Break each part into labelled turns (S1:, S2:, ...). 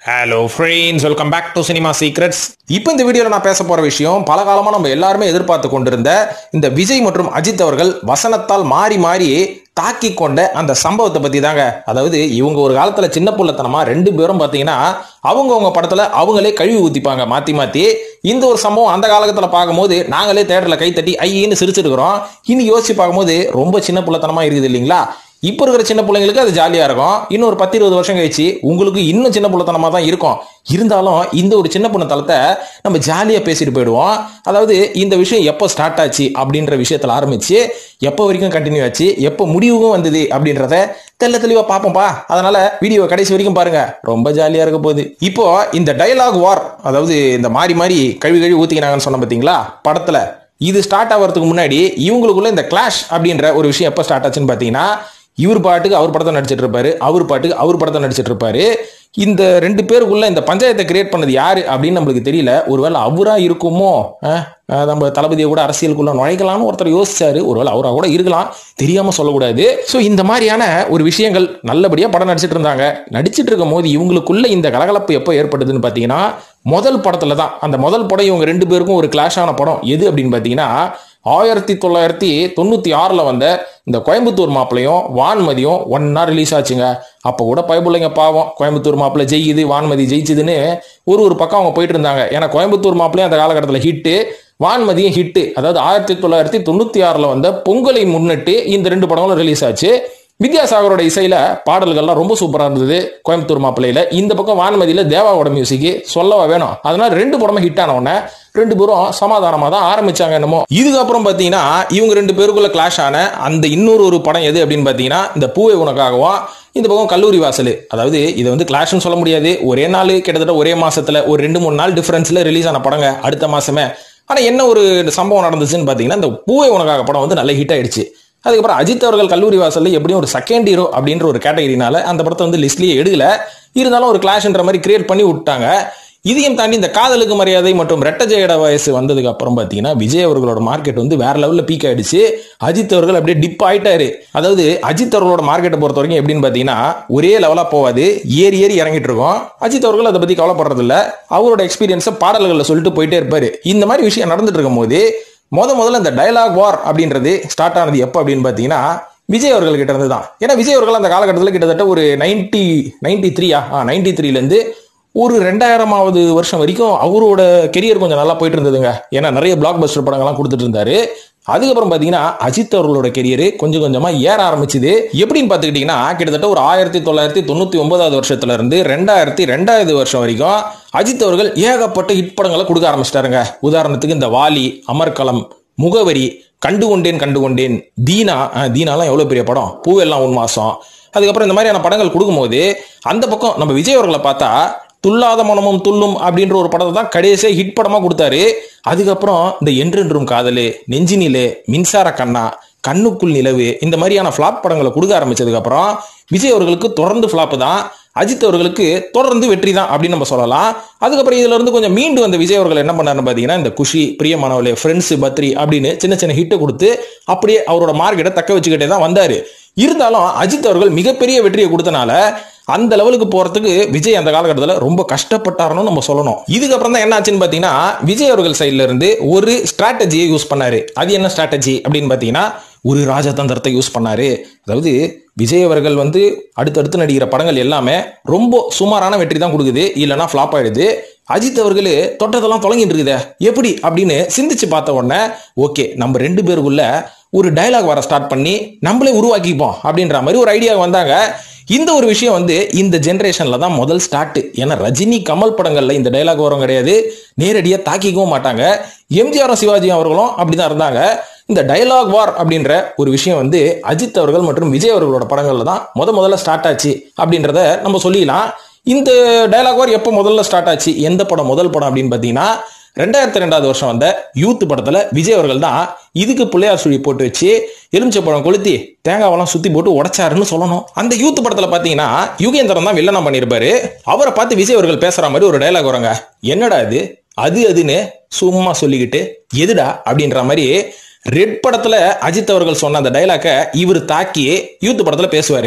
S1: Hello friends welcome back to cinema secrets இப்போ இந்த வீடியோவில் நான் பேச போகிற விஷயம் பல காலமாக நம்ம எல்லாருமே எதிர்பார்த்து கொண்டிருந்த இந்த விஜய் மற்றும் அஜித் அவர்கள் வசனத்தால் மாறி மாறி தாக்கி கொண்ட அந்த சம்பவத்தை பற்றி தாங்க அதாவது இவங்க ஒரு காலத்தில் சின்ன புள்ளத்தனமா ரெண்டு பேரும் பார்த்தீங்கன்னா அவங்கவுங்க படத்தில் அவங்களே கழுவி ஊற்றிப்பாங்க மாற்றி மாற்றி இந்த ஒரு சம்பவம் அந்த காலகட்டத்தில் பார்க்கும்போது நாங்களே தேட்டரில் கை தட்டி ஐயின்னு சிரிச்சிருக்கிறோம் இனி யோசிச்சு பார்க்கும்போது ரொம்ப சின்ன புள்ளத்தனமா இருக்குது இல்லைங்களா இப்போ இருக்கிற சின்ன பிள்ளைங்களுக்கு அது ஜாலியாக இருக்கும் இன்னும் ஒரு பத்து இருபது வருஷம் கழிச்சு உங்களுக்கு இன்னும் சின்ன புள்ளத்தனமாக தான் இருக்கும் இருந்தாலும் இந்த ஒரு சின்ன பொண்ணு தளத்தை நம்ம ஜாலியாக பேசிட்டு போயிடுவோம் அதாவது இந்த விஷயம் எப்போ ஸ்டார்ட் ஆச்சு அப்படின்ற விஷயத்தில் ஆரம்பிச்சு எப்போ வரைக்கும் கண்டினியூ ஆச்சு எப்போ முடிவுக்கும் வந்தது அப்படின்றத தெல்ல தெளிவாக பார்ப்போம்ப்பா அதனால வீடியோ கடைசி வரைக்கும் பாருங்க ரொம்ப ஜாலியாக இருக்க போகுது இப்போ இந்த டயலாக் வார் அதாவது இந்த மாறி மாறி கழுவி கழுவி ஊற்றிக்கினாங்கன்னு சொன்ன பார்த்தீங்களா படத்தில் இது ஸ்டார்ட் ஆகிறதுக்கு முன்னாடி இவங்களுக்குள்ள இந்த கிளாஷ் அப்படின்ற ஒரு விஷயம் எப்போ ஸ்டார்ட் ஆச்சுன்னு பார்த்தீங்கன்னா இவர் பாட்டுக்கு அவர் படத்தை நடிச்சிட்டு இருப்பாரு அவர் பாட்டுக்கு அவர் படத்தை நடிச்சிட்டு இருப்பாரு இந்த ரெண்டு பேருக்குள்ள இந்த பஞ்சாயத்தை கிரியேட் பண்ணது யாரு அப்படின்னு நம்மளுக்கு தெரியல ஒருவேளை அவரா இருக்குமோ அஹ், அஹ், நம்ம தளபதியை கூட அரசியலுக்குள்ள நுழைக்கலாம்னு ஒருத்தர் யோசிச்சாரு ஒருவேளை அவரா கூட இருக்கலாம் தெரியாம சொல்லக்கூடாது ஸோ இந்த மாதிரியான ஒரு விஷயங்கள் நல்லபடியா படம் நடிச்சிட்டு இருந்தாங்க நடிச்சிட்டு இருக்கும் போது இவங்களுக்குள்ள இந்த கலகலப்பு எப்போ ஏற்பட்டதுன்னு பார்த்தீங்கன்னா முதல் படத்துல தான் அந்த முதல் படம் இவங்க ரெண்டு பேருக்கும் ஒரு கிளாஷ் ஆன படம் எது அப்படின்னு பார்த்தீங்கன்னா ஆயிரத்தி தொள்ளாயிரத்தி தொண்ணூத்தி ஆறுல வந்த இந்த கோயம்புத்தூர் மாப்பிளையும் வான்மதியும் ஒன்னா ரிலீஸ் ஆச்சுங்க அப்போ கூட பயப்புள்ளைங்க பாவம் கோயம்புத்தூர் மாப்பிள்ளை ஜெயிக்குது வான்மதி ஜெயிச்சுதுன்னு ஒரு ஒரு பக்கம் அவங்க போயிட்டு இருந்தாங்க ஏன்னா கோயம்புத்தூர் மாப்பிளையும் அந்த காலகட்டத்தில் ஹிட்டு வான்மதியும் ஹிட்டு அதாவது ஆயிரத்தி தொள்ளாயிரத்தி தொண்ணூத்தி ஆறுல வந்த பொங்கலை முன்னிட்டு இந்த ரெண்டு படங்களும் ரிலீஸ் ஆச்சு வித்யாசாகரோட இசையில பாடல்கள்லாம் ரொம்ப சூப்பரா இருந்தது கோயம்புத்தூர் மாப்பிள்ளையில இந்த பக்கம் வான்மதியில தேவாவோட மியூசிக் சொல்லவா வேணும் அதனால ரெண்டு படமும் ஹிட் ஆன உடனே ரெண்டு பேரும் சமாதானமா தான் ஆரம்பிச்சாங்க என்னமோ இதுக்கப்புறம் பாத்தீங்கன்னா இவங்க ரெண்டு பேருக்குள்ள கிளாஷ் ஆன அந்த இன்னொரு ஒரு படம் எது அப்படின்னு பாத்தீங்கன்னா இந்த பூவை உனக்காகவும் இந்த பக்கம் கல்லூரி வாசல் அதாவது இதை வந்து கிளாஷ்னு சொல்ல முடியாது ஒரே நாள் கிட்டத்தட்ட ஒரே மாசத்துல ஒரு ரெண்டு மூணு நாள் டிஃபரன்ஸ்ல ரிலீஸ் ஆன படங்க அடுத்த மாசமே ஆனா என்ன ஒரு சம்பவம் நடந்துச்சுன்னு பாத்தீங்கன்னா இந்த பூவை உனக்காக படம் வந்து நல்ல ஹிட் ஆயிடுச்சு அதுக்கப்புறம் அஜித் அவர்கள் கல்லூரி வாசல்ல எப்படியும் ஒரு செகண்ட் ஹீரோ அப்படின்ற ஒரு கேட்டகரினால அந்த படத்தை வந்து லிஸ்ட்லயே எடுக்கல இருந்தாலும் ஒரு கிளாஷ்ன்ற மாதிரி கிரியேட் பண்ணி விட்டாங்க இதையும் தாண்டி இந்த காதலுக்கு மரியாதை மற்றும் ரெட்ட ஜெயட வயசு வந்ததுக்கு அப்புறம் பார்த்தீங்கன்னா விஜய் அவர்களோட மார்க்கெட் வந்து வேற லெவலில் பீக் ஆயிடுச்சு அஜித் அவர்கள் அப்படியே டிப் ஆயிட்டாரு அதாவது அஜித் அவர்களோட மார்க்கெட்டை பொறுத்த வரைக்கும் எப்படின்னு பார்த்தீங்கன்னா ஒரே லெவலாக போகாது ஏறி ஏறி இறங்கிட்டு இருக்கோம் அஜித் அவர்கள் அதை பற்றி கவலைப்படுறது இல்ல அவரோட எக்ஸ்பீரியன்ஸை பாடல்களில் சொல்லிட்டு போயிட்டே இருப்பாரு இந்த மாதிரி விஷயம் நடந்துட்டு இருக்கும்போது முத முதல்ல இந்த டயலாக் வார் அப்படின்றது ஸ்டார்ட் ஆனது எப்போ அப்படின்னு பார்த்தீங்கன்னா விஜய் அவர்கள் கிட்ட இருந்து தான் ஏன்னா விஜய் அவர்கள் அந்த காலகட்டத்தில் கிட்டத்தட்ட ஒரு நைன்டி நைன்டி த்ரீயா நைன்டி த்ரீலேருந்து ஒரு ரெண்டாயிரமாவது வருஷம் வரைக்கும் அவரோட கெரியர் கொஞ்சம் நல்லா போயிட்டு இருந்ததுங்க ஏன்னா நிறைய பிளாக் பஸ்டர் படங்கள்லாம் கொடுத்துட்டு இருந்தாரு அதுக்கப்புறம் பார்த்தீங்கன்னா அஜித் அவர்களோட கெரியர் கொஞ்சம் கொஞ்சமா ஏற ஆரம்பிச்சுது எப்படின்னு பார்த்துக்கிட்டிங்கன்னா கிட்டத்தட்ட ஒரு ஆயிரத்தி தொள்ளாயிரத்தி தொண்ணூத்தி ஒன்பதாவது வருஷத்துல இருந்து ரெண்டாயிரத்தி ரெண்டாயிரத்து வருஷம் வரைக்கும் அஜித் அவர்கள் ஏகப்பட்ட ஹிட் படங்களை கொடுக்க ஆரம்பிச்சிட்டாருங்க உதாரணத்துக்கு இந்த வாலி அமர்கலம் முகவரி கண்டு கொண்டேன் கண்டு கொண்டேன் தீனா அஹ், தீனாலாம் எவ்வளோ பெரிய படம் பூவெல்லாம் ஒரு மாசம் அதுக்கப்புறம் இந்த மாதிரியான படங்கள் கொடுக்கும்போது அந்த பக்கம் நம்ம விஜய் அவர்களை பார்த்தா துல்லாத மனமும் துள்ளும் அப்படின்ற ஒரு படத்தை தான் கடைசியாக ஹிட் படமா கொடுத்தாரு அதுக்கப்புறம் இந்த என்றென்றும் காதலு நெஞ்சினிலே மின்சார கண்ணா கண்ணுக்குள் நிலவு இந்த மாதிரியான ஃப்ளாப் படங்களை கொடுக்க ஆரம்பிச்சதுக்கு அப்புறம் விஜய் அவர்களுக்கு தொடர்ந்து ஃப்ளாப் தான் அஜித் அவர்களுக்கு தொடர்ந்து வெற்றி தான் அப்படின்னு நம்ம சொல்லலாம் அதுக்கப்புறம் இதுல இருந்து கொஞ்சம் மீண்டு வந்த விஜய் அவர்கள் என்ன பண்ணாருன்னு பார்த்தீங்கன்னா இந்த குஷி பிரியமானவளே ஃப்ரெண்ட்ஸ் பத்ரி அப்படின்னு சின்ன சின்ன ஹிட்டை கொடுத்து அப்படியே அவரோட மார்க்கெட்டை தக்க வச்சுக்கிட்டே தான் வந்தாரு இருந்தாலும் அஜித் அவர்கள் மிகப்பெரிய வெற்றியை கொடுத்தனால அந்த லெவலுக்கு போறதுக்கு விஜய் அந்த காலகட்டத்தில் ரொம்ப கஷ்டப்பட்டாருன்னு நம்ம சொல்லணும் இதுக்கப்புறம் தான் என்ன ஆச்சுன்னு பார்த்தீங்கன்னா விஜய் அவர்கள் சைட்ல இருந்து ஒரு ஸ்ட்ராட்டஜியை யூஸ் பண்ணாரு அது என்ன ஸ்ட்ராட்டஜி அப்படின்னு பார்த்தீங்கன்னா ஒரு ராஜதந்திரத்தை யூஸ் பண்ணாரு அதாவது விஜய் அவர்கள் வந்து அடுத்தடுத்து நடிக்கிற படங்கள் எல்லாமே ரொம்ப சுமாரான வெற்றி தான் கொடுக்குது இல்லைன்னா ஃப்ளாப் ஆயிடுது அஜித் அவர்கள் தொட்டதெல்லாம் தொடங்கிட்டு இருக்குதே எப்படி அப்படின்னு சிந்திச்சு பார்த்த உடனே ஓகே நம்ம ரெண்டு பேருக்குள்ள ஒரு டயலாக் வர ஸ்டார்ட் பண்ணி நம்மளே உருவாக்கிப்போம் அப்படின்ற மாதிரி ஒரு ஐடியா வந்தாங்க இந்த ஒரு விஷயம் வந்து இந்த ஜென்ரேஷன்ல தான் முதல் ஸ்டார்ட் ஏன்னா ரஜினி கமல் படங்கள்ல இந்த டயலாக் வரும் கிடையாது நேரடியாக தாக்கிக்கவும் மாட்டாங்க எம்ஜிஆரும் சிவாஜியும் அவர்களும் அப்படிதான் இருந்தாங்க இந்த டயலாக் வார் அப்படின்ற ஒரு விஷயம் வந்து அஜித் அவர்கள் மற்றும் விஜய் அவர்களோட படங்கள்ல தான் முத முதல்ல ஸ்டார்ட் ஆச்சு அப்படின்றத நம்ம சொல்லிடலாம் இந்த டயலாக் வார் எப்போ முதல்ல ஸ்டார்ட் ஆச்சு எந்த படம் முதல் படம் அப்படின்னு பார்த்தீங்கன்னா ரெண்டாயிரத்தி ரெண்டாவது வருஷம் வந்த யூத் படத்துல விஜய் அவர்கள் தான் இதுக்கு பிள்ளையார் சுழி போட்டு வச்சு எலுமிச்சை பழம் கொளுத்தி தேங்காவெல்லாம் சுத்தி போட்டு உடைச்சாருன்னு சொல்லணும் அந்த யூத் படத்துல பாத்தீங்கன்னா யுகேந்திரன் தான் வில்லனா பண்ணியிருப்பாரு அவரை பார்த்து விஜய் அவர்கள் பேசுற மாதிரி ஒரு டயலாக் வருங்க என்னடா இது அது அதுன்னு சும்மா சொல்லிக்கிட்டு எதுடா அப்படின்ற மாதிரி ரெட் படத்துல அஜித் அவர்கள் சொன்ன அந்த டைலாக்க இவர் தாக்கி யூத் படத்துல பேசுவாரு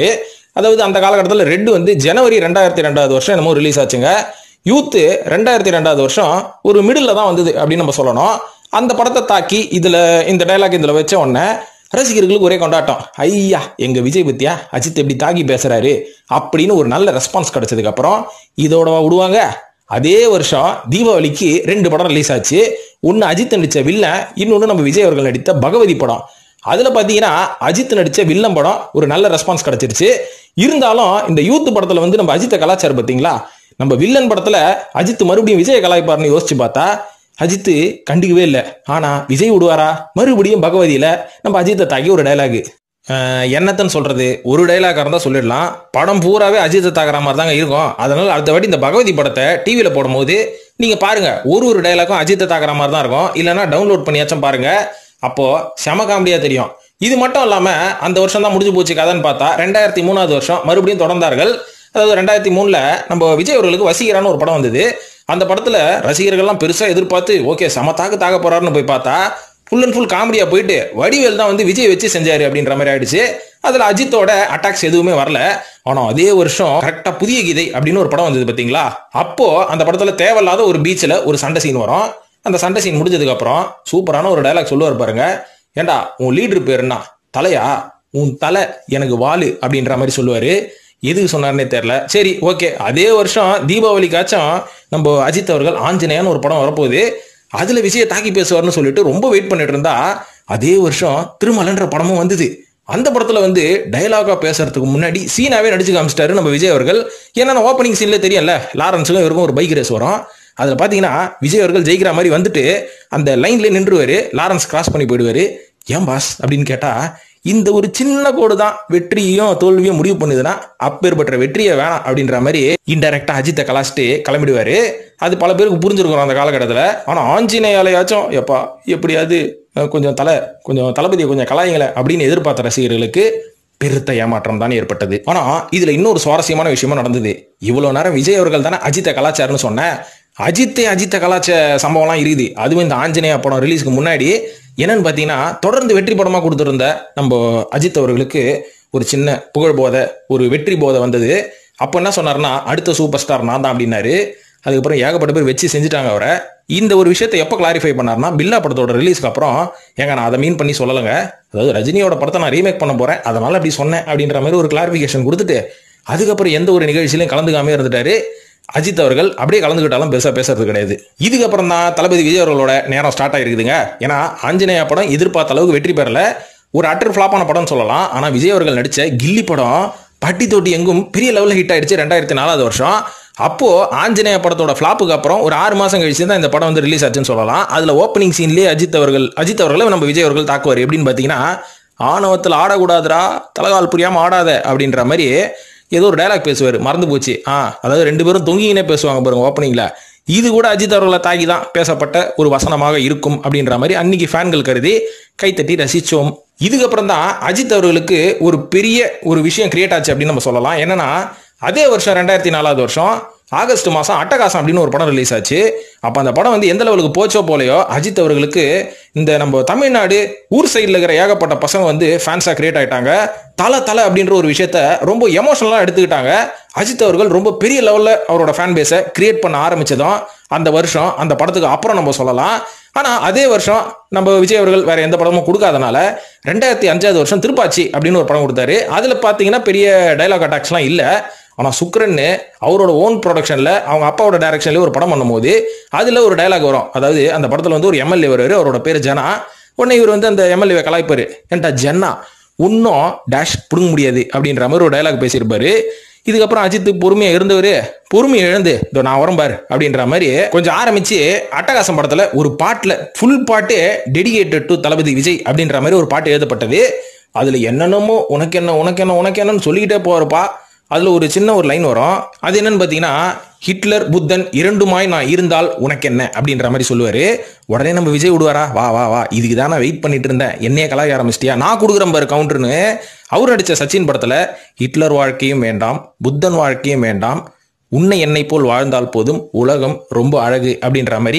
S1: அதாவது அந்த காலகட்டத்தில் ரெட் வந்து ஜனவரி ரெண்டாயிரத்தி ரெண்டாவது வருஷம் என்னமோ ரிலீஸ் ஆச்சுங்க யூத்து ரெண்டாயிரத்தி ரெண்டாவது வருஷம் ஒரு மிடில் தான் வந்தது அப்படின்னு நம்ம சொல்லணும் அந்த படத்தை தாக்கி இதுல இந்த டைலாக் இதுல வச்ச உடனே ரசிகர்களுக்கு ஒரே கொண்டாட்டம் ஐயா எங்க விஜய் பத்தியா அஜித் எப்படி தாக்கி பேசுறாரு அப்படின்னு ஒரு நல்ல ரெஸ்பான்ஸ் கிடைச்சதுக்கு அப்புறம் இதோட விடுவாங்க அதே வருஷம் தீபாவளிக்கு ரெண்டு படம் ரிலீஸ் ஆச்சு ஒன்னு அஜித் நடிச்ச வில்லன் இன்னொன்னு நம்ம விஜய் அவர்கள் நடித்த பகவதி படம் அதுல பாத்தீங்கன்னா அஜித் நடிச்ச வில்லன் படம் ஒரு நல்ல ரெஸ்பான்ஸ் கிடைச்சிருச்சு இருந்தாலும் இந்த யூத் படத்துல வந்து நம்ம அஜித்தை கலாச்சாரம் பாத்தீங்களா நம்ம வில்லன் படத்துல அஜித் மறுபடியும் விஜய் கலாய்ப்பார்னு யோசிச்சு பார்த்தா அஜித் கண்டுக்கவே இல்லை ஆனா விஜய் விடுவாரா மறுபடியும் பகவதியில நம்ம அஜித்தை தாக்கி ஒரு டைலாக் என்னத்தன்னு சொல்றது ஒரு டைலாக் இருந்தா சொல்லிடலாம் படம் பூராவே அஜித்தை தாக்குற மாதிரி தாங்க இருக்கும் அதனால அடுத்த வாட்டி இந்த பகவதி படத்தை டிவியில போடும்போது நீங்க பாருங்க ஒரு ஒரு டைலாக்கும் அஜித்தை தாக்குற மாதிரி தான் இருக்கும் இல்லைன்னா டவுன்லோட் பண்ணியாச்சும் பாருங்க அப்போ செம காமெடியா தெரியும் இது மட்டும் இல்லாம அந்த வருஷம் தான் முடிஞ்சு போச்சு கதைன்னு பார்த்தா ரெண்டாயிரத்தி மூணாவது வருஷம் மறுபடியும் தொடர்ந்தார்கள் அதாவது ரெண்டாயிரத்தி மூணுல நம்ம விஜய் அவர்களுக்கு வசீகரான ஒரு படம் வந்தது அந்த படத்துல ரசிகர்கள்லாம் பெருசா எதிர்பார்த்து ஓகே செம தாக்கு தாக்க போறாருன்னு போய் பார்த்தா ஃபுல் அண்ட் ஃபுல் காமெடியா போயிட்டு வடிவேல் தான் வந்து விஜய் வச்சு செஞ்சாரு அப்படின்ற மாதிரி ஆயிடுச்சு அதுல அஜித்தோட அட்டாக்ஸ் எதுவுமே வரல ஆனா அதே வருஷம் கரெக்டா புதிய கீதை அப்படின்னு ஒரு படம் வந்தது பாத்தீங்களா அப்போ அந்த படத்துல தேவையில்லாத ஒரு பீச்ல ஒரு சண்டை சீன் வரும் அந்த சண்டை சீன் முடிஞ்சதுக்கு அப்புறம் சூப்பரான ஒரு டைலாக் சொல்லுவார் பாருங்க ஏண்டா உன் லீடர் பேர் என்ன தலையா உன் தலை எனக்கு வாலு அப்படின்ற மாதிரி சொல்லுவாரு எதுக்கு சொன்னார்னே தெரியல சரி ஓகே அதே வருஷம் தீபாவளிக்காச்சும் நம்ம அஜித் அவர்கள் ஆஞ்சநேயன்னு ஒரு படம் வரப்போகுது அதுல விஜய தாக்கி பேசுவார்னு சொல்லிட்டு ரொம்ப வெயிட் பண்ணிட்டு இருந்தா அதே வருஷம் திருமலன்ற படமும் வந்தது அந்த படத்துல வந்து டயலாகா பேசுறதுக்கு முன்னாடி சீனாவே நடிச்சு காமிச்சிட்டாரு நம்ம விஜய் அவர்கள் ஏன்னா ஓப்பனிங் சீன்ல தெரியும்ல லாரன்ஸுக்கும் இவருக்கும் ஒரு பைக் ரேஸ் வரும் அதுல பாத்தீங்கன்னா விஜய் அவர்கள் ஜெயிக்கிற மாதிரி வந்துட்டு அந்த லைன்ல நின்றுவாரு லாரன்ஸ் கிராஸ் பண்ணி போயிடுவாரு ஏன் பாஸ் அப்படின்னு கேட்டா இந்த ஒரு சின்ன கோடு தான் வெற்றியும் தோல்வியும் முடிவு பண்ணுதுன்னா அப்பேற்பட்ட வெற்றியை வேணாம் அப்படின்ற மாதிரி இன்டெரக்டா அஜித்தை கலாச்சிட்டு கிளம்பிடுவாரு அது பல பேருக்கு புரிஞ்சிருக்கும் அந்த காலகட்டத்தில் ஆனா ஆஞ்சநேயாலயாச்சும் எப்பா எப்படியாவது அஹ், கொஞ்சம் தலை கொஞ்சம் தளபதியை கொஞ்சம் கலாயுங்களே அப்படின்னு எதிர்பார்த்த ரசிகர்களுக்கு பெருத்த ஏமாற்றம் தான் ஏற்பட்டது ஆனா இதுல இன்னொரு சுவாரஸ்யமான விஷயமா நடந்தது இவ்வளவு நேரம் விஜய் அவர்கள் தானே அஜித்தை கலாச்சாரம்னு சொன்னேன் அஜித்தை அஜித்தை கலாச்ச சம்பவம்லாம் இருக்குது அதுவும் இந்த ஆஞ்சநேயா படம் ரிலீஸ்க்கு முன்னாடி என்னன்னு பார்த்தீங்கன்னா தொடர்ந்து வெற்றி படமா கொடுத்துருந்த நம்ம அஜித் அவர்களுக்கு ஒரு சின்ன புகழ் போதை ஒரு வெற்றி போதை வந்தது அப்போ என்ன சொன்னார்னா அடுத்த சூப்பர் ஸ்டார் நான் தான் அப்படின்னாரு அதுக்கப்புறம் ஏகப்பட்ட பேர் வச்சு செஞ்சுட்டாங்க அவரை இந்த ஒரு விஷயத்தை எப்போ கிளாரிஃபை பண்ணார்னா பில்லா படத்தோட ரிலீஸ்க்கு அப்புறம் ஏங்க நான் அதை மீன் பண்ணி சொல்லலைங்க அதாவது ரஜினியோட படத்தை நான் ரீமேக் பண்ண போறேன் அதனால அப்படி சொன்னேன் அப்படின்ற மாதிரி ஒரு கிளாரிஃபிகேஷன் கொடுத்துட்டு அதுக்கப்புறம் எந்த ஒரு நிகழ்ச்சியிலையும் கலந்துக்காம இருந்துட்டாரு அஜித் அவர்கள் அப்படியே கலந்துக்கிட்டாலும் பெருசா பேசுறது கிடையாது இதுக்கப்புறம் தான் தளபதி விஜய் அவர்களோட நேரம் ஸ்டார்ட் ஆயிருக்குதுங்க ஏன்னா ஆஞ்சநேயா படம் எதிர்பார்த்த அளவுக்கு வெற்றி பெறல ஒரு அட்டர் ஃபிளாப்பான படம் சொல்லலாம் ஆனா விஜய் அவர்கள் நடிச்ச கில்லி படம் பட்டி தொட்டி எங்கும் பெரிய லெவலில் ஹிட் ஆயிடுச்சு ரெண்டாயிரத்தி நாலாவது வருஷம் அப்போ ஆஞ்சநேய படத்தோட ஃபிளாப்புக்கு அப்புறம் ஒரு ஆறு மாசம் கழிச்சு தான் இந்த படம் வந்து ரிலீஸ் ஆச்சுன்னு சொல்லலாம் அதுல ஓப்பனிங் சீன்லேயே அஜித் அவர்கள் அஜித் அவர்களை நம்ம விஜய் அவர்கள் தாக்குவார் எப்படின்னு பார்த்தீங்கன்னா ஆணவத்தில் ஆடக்கூடாதுடா தலகால் புரியாம ஆடாத அப்படின்ற மாதிரி ஏதோ ஒரு டைலாக் பேசுவார் மறந்து போச்சு ஆ அதாவது ரெண்டு பேரும் தொங்கினே பேசுவாங்க பாருங்க ஓப்பனிங்ல இது கூட அஜித் அவர்களை தாக்கி தான் பேசப்பட்ட ஒரு வசனமாக இருக்கும் அப்படின்ற மாதிரி அன்னைக்கு ஃபேன்கள் கருதி கைத்தட்டி ரசிச்சோம் இதுக்கப்புறம் தான் அஜித் அவர்களுக்கு ஒரு பெரிய ஒரு விஷயம் கிரியேட் ஆச்சு அப்படின்னு நம்ம சொல்லலாம் என்னன்னா அதே வருஷம் ரெண்டாயிரத்தி நாலாவது வருஷம் ஆகஸ்ட் மாதம் அட்டகாசம் அப்படின்னு ஒரு படம் ரிலீஸ் ஆச்சு அப்போ அந்த படம் வந்து எந்த லெவலுக்கு போச்சோ போலையோ அஜித் அவர்களுக்கு இந்த நம்ம தமிழ்நாடு ஊர் சைடில் இருக்கிற ஏகப்பட்ட பசங்க வந்து ஃபேன்ஸாக கிரியேட் ஆயிட்டாங்க தலை தலை அப்படின்ற ஒரு விஷயத்த ரொம்ப எமோஷனலாக எடுத்துக்கிட்டாங்க அஜித் அவர்கள் ரொம்ப பெரிய லெவலில் அவரோட ஃபேன் பேஸை கிரியேட் பண்ண ஆரம்பிச்சதும் அந்த வருஷம் அந்த படத்துக்கு அப்புறம் நம்ம சொல்லலாம் ஆனால் அதே வருஷம் நம்ம விஜய் அவர்கள் வேற எந்த படமும் கொடுக்காதனால ரெண்டாயிரத்தி அஞ்சாவது வருஷம் திருப்பாச்சி அப்படின்னு ஒரு படம் கொடுத்தாரு அதில் பார்த்தீங்கன்னா பெரிய டைலாக் அட்டாக்ஸ்லாம் இல்லை ஆனால் சுக்ரன்னு அவரோட ஓன் ப்ரொடக்ஷனில் அவங்க அப்பாவோட டைரக்ஷன்லேயே ஒரு படம் பண்ணும்போது அதில் ஒரு டைலாக் வரும் அதாவது அந்த படத்தில் வந்து ஒரு எம்எல்ஏ வருவார் அவரோட பேர் ஜனா உடனே இவர் வந்து அந்த எம்எல்ஏவை கலாய்ப்பாரு ஏன்டா ஜன்னா இன்னும் டேஷ் பிடுங்க முடியாது அப்படின்ற மாதிரி ஒரு டைலாக் பேசியிருப்பாரு இதுக்கப்புறம் அஜித் பொறுமையா இருந்தவர் பொறுமையை இழந்து இதோ நான் வரேன் பாரு அப்படின்ற மாதிரி கொஞ்சம் ஆரம்பிச்சு அட்டகாசம் படத்துல ஒரு பாட்டுல ஃபுல் பாட்டு டெடிகேட்டட் டு தளபதி விஜய் அப்படின்ற மாதிரி ஒரு பாட்டு எழுதப்பட்டது அதுல என்னென்னமோ உனக்கு என்ன உனக்கு என்ன உனக்கு என்னன்னு சொல்லிக்கிட்டே போறப்பா அதுல ஒரு சின்ன ஒரு லைன் வரும் அது என்னன்னு பாத்தீங்கன்னா ஹிட்லர் புத்தன் இரண்டுமாய் நான் இருந்தால் உனக்கு என்ன அப்படின்ற மாதிரி சொல்லுவாரு உடனே நம்ம விஜய் விடுவாரா வா வா வா இதுக்கு தான் நான் வெயிட் பண்ணிட்டு இருந்தேன் என்னைய கலாய ஆரம்பிச்சிட்டியா நான் கொடுக்குறேன் பாரு கவுண்டர்னு அவர் நடிச்ச சச்சின் படத்துல ஹிட்லர் வாழ்க்கையும் வேண்டாம் புத்தன் வாழ்க்கையும் வேண்டாம் உன்னை என்னை போல் வாழ்ந்தால் போதும் உலகம் ரொம்ப அழகு அப்படின்ற மாதிரி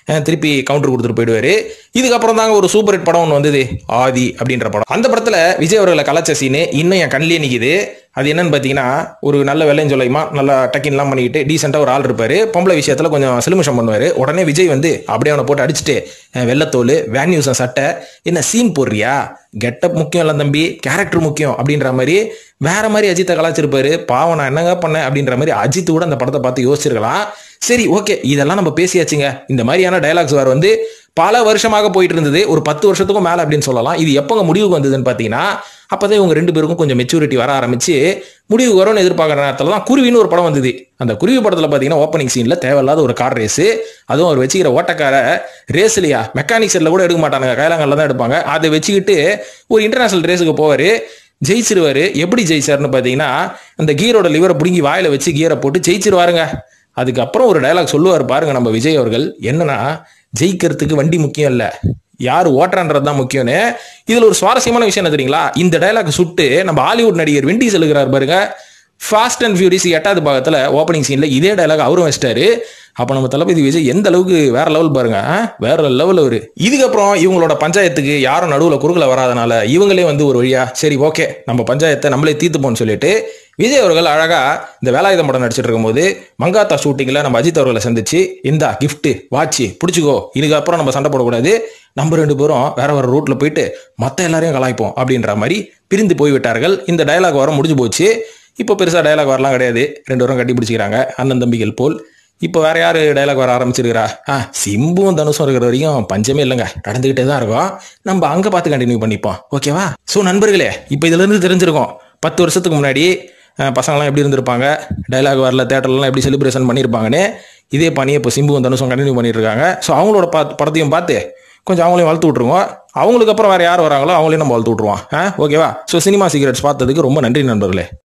S1: அஹ் திருப்பி கவுண்டர் கொடுத்துட்டு போயிடுவாரு இதுக்கப்புறம் தாங்க ஒரு சூப்பர் ஹிட் படம் ஒன்று வந்தது ஆதி அப்படின்ற படம் அந்த படத்துல விஜய் அவர்களை கலாச்ச சீனு இன்னும் என் கண்ணிலே நிக்குது அது என்னன்னு பார்த்தீங்கன்னா ஒரு நல்ல வெள்ளையும் சொல்லையுமா நல்லா டக்கின்லாம் பண்ணிக்கிட்டு டீசெண்டாக ஒரு ஆள் இருப்பாரு பொம்பளை விஷயத்தில் கொஞ்சம் சிலுமிஷம் பண்ணுவார் உடனே விஜய் வந்து அப்படியே அவனை போட்டு அடிச்சுட்டு அஹ் வெள்ளத்தோல் வேன் நியூஸன் சட்டை என்ன சீன் போடுறியா கெட்டப் முக்கியம் இல்லை தம்பி கேரக்டர் முக்கியம் அப்படின்ற மாதிரி வேற மாதிரி அஜித்தை கலாச்சிருப்பாரு பாவம் நான் என்னங்க பண்ணேன் அப்படின்ற மாதிரி அஜித் கூட அந்த படத்தை பார்த்து யோசிச்சிருக்கலாம் சரி ஓகே இதெல்லாம் நம்ம பேசியாச்சுங்க இந்த மாதிரியான டயலாக்ஸ் வேறு வந்து பல வருஷமாக போயிட்டு இருந்தது ஒரு பத்து வருஷத்துக்கும் மேலே அப்படின்னு சொல்லலாம் இது எப்போங்க முடிவுக்கு வந்ததுன்னு பார்த்தீங்கன்னா அப்போதான் இவங்க ரெண்டு பேருக்கும் கொஞ்சம் மெச்சூரிட்டி வர ஆரம்பிச்சு முடிவுக்கு வரும்னு எதிர்பார்க்குற நேரத்தில் தான் குருவின்னு ஒரு படம் வந்தது அந்த குருவி படத்தில் பார்த்தீங்கன்னா ஓப்பனிங் சீனில் தேவையில்லாத ஒரு கார் ரேஸு அதுவும் அவர் வச்சுக்கிற ஓட்டக்கார ரேஸ் இல்லையா மெக்கானிக் செட்டில் கூட எடுக்க மாட்டானுங்க கைலாங்கல்ல தான் எடுப்பாங்க அதை வச்சுக்கிட்டு ஒரு இன்டர்நேஷனல் ரேஸுக்கு போவார் ஜெயிச்சிருவாரு எப்படி ஜெயிச்சாருன்னு பார்த்தீங்கன்னா அந்த கீரோட லிவரை பிடுங்கி வாயில வச்சு கீரை போட்டு ஜெயிச்சிருவாருங்க அதுக்கப்புறம் ஒரு டயலாக் சொல்லுவார் பாருங்க நம்ம விஜய் அவர்கள் என்னன்னா ஜெயிக்கிறதுக்கு வண்டி முக்கியம் இல்லை யார் ஓட்டுறான்றது தான் முக்கியம்னு இதில் ஒரு சுவாரஸ்யமான விஷயம் என்ன தெரியுங்களா இந்த டயலாக் சுட்டு நம்ம ஹாலிவுட் நடிகர் வெண்டி செலுகிறார் பாருங்க ஃபாஸ்ட் அண்ட் ஃபியூரிஸ் எட்டாவது பாகத்தில் ஓப்பனிங் சீனில் இதே டயலாக் அவரும் வச்சிட்டாரு அப்போ நம்ம தளபதி விஜய் எந்த அளவுக்கு வேற லெவல் பாருங்க ஆ? வேற லெவல் ஒரு இதுக்கப்புறம் இவங்களோட பஞ்சாயத்துக்கு யாரும் நடுவில் குறுக்கல வராதனால இவங்களே வந்து ஒரு வழியா சரி ஓகே நம்ம பஞ்சாயத்தை நம்மளே தீர்த்துப்போம்னு சொல்லிட்டு விஜய் அவர்கள் அழகா இந்த வேலாயுதம் படம் நடிச்சிட்டு இருக்கும்போது மங்காத்தா ஷூட்டிங்ல நம்ம அஜித் அவர்களை சந்திச்சு இந்தா கிஃப்ட் வாட்சி பிடிச்சிக்கோ இதுக்கப்புறம் நம்ம சண்டை போடக்கூடாது நம்ம ரெண்டு பேரும் வேற வேற ரூட்ல போயிட்டு மற்ற எல்லாரையும் கலாய்ப்போம் அப்படின்ற மாதிரி பிரிந்து போய்விட்டார்கள் இந்த டயலாக் வர முடிஞ்சு போச்சு இப்போ பெருசா டயலாக் வரலாம் கிடையாது ரெண்டு பேரும் கட்டி பிடிச்சிக்கிறாங்க அண்ணன் தம்பிகள் போல் இப்போ வேற யாரு டயலாக் வர ஆரம்பிச்சிருக்கிறா ஆ சிம்புவும் தனுஷும் இருக்கிற வரைக்கும் பஞ்சமே இல்லைங்க நடந்துகிட்டே தான் இருக்கும் நம்ம அங்க பார்த்து கண்டினியூ பண்ணிப்போம் ஓகேவா ஸோ நண்பர்களே இப்போ இதுல இருந்து தெரிஞ்சிருக்கோம் பத்து வருஷத்துக்கு முன்னாடி அஹ், பசங்களாம் எப்படி இருந்திருப்பாங்க டயலாக் வரல தேட்டர்லாம் எப்படி செலிப்ரேஷன் பண்ணியிருப்பாங்கன்னு இதே பணியை இப்போ சிம்புவும் தனுஷும் கண்டினியூ பண்ணிட்டு இருக்காங்க ஸோ அவங்களோட பா படத்தையும் பார்த்து கொஞ்சம் அவங்களையும் வளர்த்து விட்ருவோம் அவங்களுக்கு அப்புறம் வேற யார் வராங்களோ அவங்களையும் நம்ம வளர்த்து விட்ருவோம் ஆ ஓகேவா ஸோ சினிமா சீக்ரெட்ஸ் பார்த்ததுக்கு ரொம்ப நன்றி நண்பர்களே